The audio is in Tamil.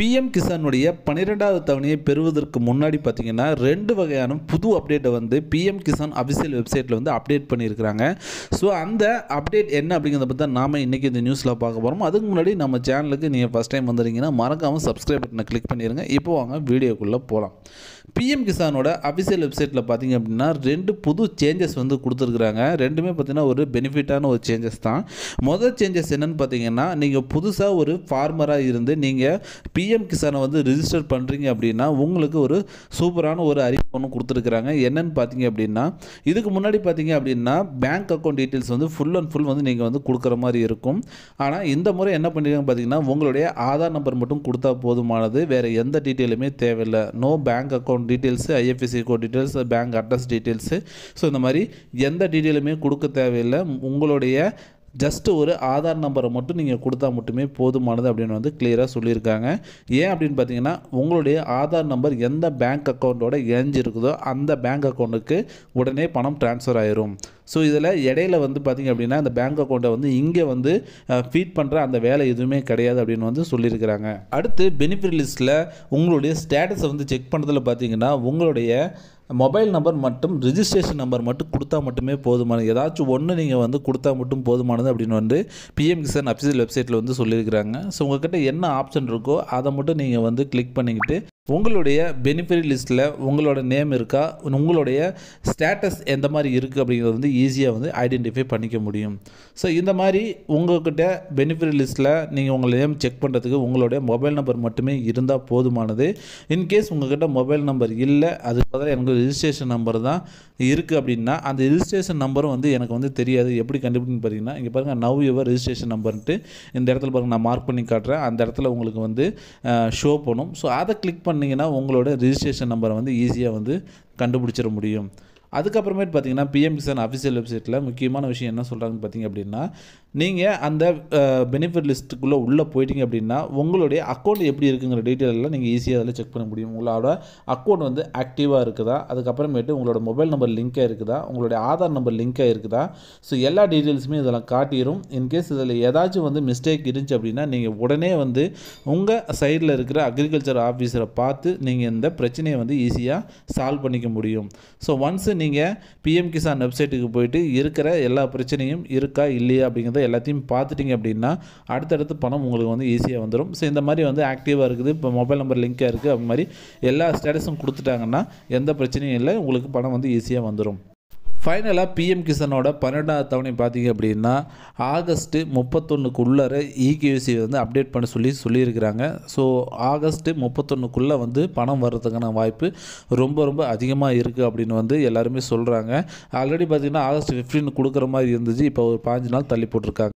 பிஎம் கிசானுடைய பன்னிரெண்டாவது தவணையை பெறுவதற்கு முன்னாடி பார்த்தீங்கன்னா ரெண்டு வகையான புது அப்டேட்டை வந்து பிஎம் கிசான் அஃபிஷியல் வெப்சைட்டில் வந்து அப்டேட் பண்ணியிருக்கிறாங்க ஸோ அந்த அப்டேட் என்ன அப்படிங்கிறத பற்றி தான் நாம் இன்றைக்கி இந்த நியூஸில் பார்க்க போகிறோம் அதுக்கு முன்னாடி நம்ம சேனலுக்கு நீங்கள் ஃபஸ்ட் டைம் வந்துறீங்கன்னா மறக்காமல் சப்ஸ்கிரைப் பட்டனை கிளிக் பண்ணிடுங்க இப்போ வாங்க வீடியோக்குள்ளே போகலாம் பிஎம் கிசானோட அஃபிஷியல் வெப்சைட்டில் பார்த்தீங்க அப்படின்னா ரெண்டு புது சேஞ்சஸ் வந்து கொடுத்துருக்குறாங்க ரெண்டுமே பார்த்தீங்கன்னா ஒரு பெனிஃபிட்டான ஒரு சேஞ்சஸ் தான் முதல் சேஞ்சஸ் என்னன்னு பார்த்தீங்கன்னா நீங்கள் புதுசாக ஒரு ஃபார்மராக இருந்து நீங்கள் பிஎம் கிசானை வந்து ரிஜிஸ்டர் பண்ணுறீங்க அப்படின்னா உங்களுக்கு ஒரு சூப்பரான ஒரு அறிவிப்பு ஒன்று கொடுத்துருக்குறாங்க என்னன்னு பார்த்தீங்க அப்படின்னா இதுக்கு முன்னாடி பார்த்தீங்க அப்படின்னா பேங்க் அக்கௌண்ட் டீட்டெயில்ஸ் வந்து ஃபுல் அண்ட் ஃபுல் வந்து நீங்கள் வந்து கொடுக்குற மாதிரி இருக்கும் ஆனால் இந்த முறை என்ன பண்ணிருக்காங்க பார்த்தீங்கன்னா உங்களுடைய ஆதார் நம்பர் மட்டும் கொடுத்தா போதுமானது வேறு எந்த டீட்டெயிலுமே தேவையில்லை no bank account details IFSC code details bank address details so இந்த மாதிரி எந்த டீட்டெயிலுமே கொடுக்க தேவையில்லை உங்களுடைய ஜஸ்ட் ஒரு ஆதார் நம்பரை மட்டும் நீங்கள் கொடுத்தா மட்டுமே போதுமானது அப்படின்னு வந்து கிளியராக சொல்லியிருக்காங்க ஏன் அப்படின்னு பார்த்தீங்கன்னா உங்களுடைய ஆதார் நம்பர் எந்த பேங்க் அக்கௌண்ட்டோட இணைஞ்சு இருக்குதோ அந்த பேங்க் அக்கௌண்ட்டுக்கு உடனே பணம் ட்ரான்ஸ்ஃபர் ஆயிரும் ஸோ இதில் இடையில வந்து பார்த்திங்க அப்படின்னா அந்த பேங்க் அக்கௌண்ட்டை வந்து இங்கே வந்து ஃபீட் பண்ணுற அந்த வேலை எதுவுமே கிடையாது அப்படின்னு வந்து சொல்லியிருக்கிறாங்க அடுத்து பெனிஃபிட் லிஸ்ட்டில் உங்களுடைய ஸ்டேட்டஸை வந்து செக் பண்ணுறதுல பார்த்தீங்கன்னா உங்களுடைய மொபைல் நம்பர் மட்டும் ரிஜிஸ்ட்ரேஷன் நம்பர் மட்டும் கொடுத்தா மட்டுமே போதுமானது ஏதாச்சும் ஒன்று நீங்கள் வந்து கொடுத்தா மட்டும் போதுமானது அப்படின்னு வந்து பிஎம் கிசான் அஃபிஷியல் வெப்சைட்டில் வந்து சொல்லியிருக்கிறாங்க ஸோ உங்கள்கிட்ட என்ன ஆப்ஷன் இருக்கோ அதை மட்டும் நீங்கள் வந்து கிளிக் பண்ணிக்கிட்டு உங்களுடைய பெனிஃபிட் லிஸ்ட்டில் உங்களோட நேம் இருக்கா உங்களுடைய ஸ்டேட்டஸ் எந்த மாதிரி இருக்குது அப்படிங்கிறது வந்து ஈஸியாக வந்து ஐடென்டிஃபை பண்ணிக்க முடியும் ஸோ இந்த மாதிரி உங்கள்கிட்ட பெனிஃபிட் லிஸ்ட்டில் நீங்கள் உங்கள் நேம் செக் பண்ணுறதுக்கு உங்களுடைய மொபைல் நம்பர் மட்டுமே இருந்தால் போதுமானது இன்கேஸ் உங்கள்கிட்ட மொபைல் நம்பர் இல்லை அதுக்கு பதிலாக எனக்கு ரிஜிஸ்ட்ரேஷன் நம்பர் தான் இருக்குது அப்படின்னா அந்த ரிஜிஸ்ட்ரேஷன் நம்பரும் வந்து எனக்கு வந்து தெரியாது எப்படி கண்டுபிடின்னு பார்த்தீங்கன்னா இங்கே பாருங்கள் நவ் யுவர் ரிஜிஸ்ட்ரேஷன் நம்பர்ன்ட்டு இந்த இடத்துல பாருங்கள் நான் மார்க் பண்ணி காட்டுறேன் அந்த இடத்துல உங்களுக்கு வந்து ஷோ பண்ணும் ஸோ அதை கிளிக் பண்ணிங்கன்னா உங்களோட ரிஜிஸ்ட்ரேஷன் நம்பரை வந்து ஈஸியாக வந்து கண்டுபிடிச்சிட முடியும் அதுக்கப்புறமேட்டு பார்த்தீங்கன்னா பிஎம் கிசான் அஃபிஷியல் வெப்சைட்டில் முக்கியமான விஷயம் என்ன சொல்கிறாங்கன்னு பார்த்தீங்க அப்படின்னா நீங்கள் அந்த பெனிஃபிட் லிஸ்ட்டுக்குள்ளே உள்ளே போயிட்டீங்க அப்படின்னா உங்களுடைய அக்கௌண்ட் எப்படி இருக்குங்கிற டீட்டெயில் எல்லாம் நீங்கள் ஈஸியாக அதில் செக் பண்ண முடியும் உங்களோட அக்கௌண்ட் வந்து ஆக்டிவாக இருக்குதா அதுக்கப்புறமேட்டு உங்களோட மொபைல் நம்பர் லிங்காக இருக்குதா உங்களுடைய ஆதார் நம்பர் லிங்காக இருக்குதா ஸோ எல்லா டீட்டெயில்ஸுமே இதெல்லாம் காட்டிடும் இன்கேஸ் இதில் ஏதாச்சும் வந்து மிஸ்டேக் இருந்துச்சு அப்படின்னா நீங்கள் உடனே வந்து உங்கள் சைடில் இருக்கிற அக்ரிகல்ச்சர் ஆஃபீஸரை பார்த்து நீங்கள் இந்த பிரச்சனையை வந்து ஈஸியாக சால்வ் பண்ணிக்க முடியும் ஸோ ஒன்ஸ் நீங்கள் பிஎம் கிசான் வெப்சைட்டுக்கு போயிட்டு இருக்கிற எல்லா பிரச்சனையும் இருக்கா இல்லையா அப்படிங்கிறத எல்லாத்தையும் பார்த்துட்டிங்க அப்படின்னா அடுத்தடுத்து பணம் உங்களுக்கு வந்து ஈஸியாக வந்துடும் ஸோ இந்த மாதிரி வந்து ஆக்டிவாக இருக்குது இப்போ மொபைல் நம்பர் லிங்காக இருக்குது அது மாதிரி எல்லா ஸ்டேட்டஸும் கொடுத்துட்டாங்கன்னா எந்த பிரச்சனையும் இல்லை உங்களுக்கு பணம் வந்து ஈஸியாக வந்துடும் ஃபைனலாக பிஎம் கிசானோட பன்னெண்டாவது தவணை பார்த்தீங்க அப்படின்னா ஆகஸ்ட்டு முப்பத்தொன்றுக்குள்ளார இகேசி வந்து அப்டேட் பண்ண சொல்லி சொல்லியிருக்கிறாங்க ஸோ ஆகஸ்ட்டு முப்பத்தொன்றுக்குள்ளே வந்து பணம் வர்றதுக்கான வாய்ப்பு ரொம்ப ரொம்ப அதிகமாக இருக்குது அப்படின்னு வந்து எல்லாருமே சொல்கிறாங்க ஆல்ரெடி பார்த்திங்கன்னா ஆகஸ்ட் ஃபிஃப்டீன் கொடுக்குற மாதிரி இருந்துச்சு இப்போ ஒரு பாஞ்சு நாள் தள்ளி போட்டிருக்காங்க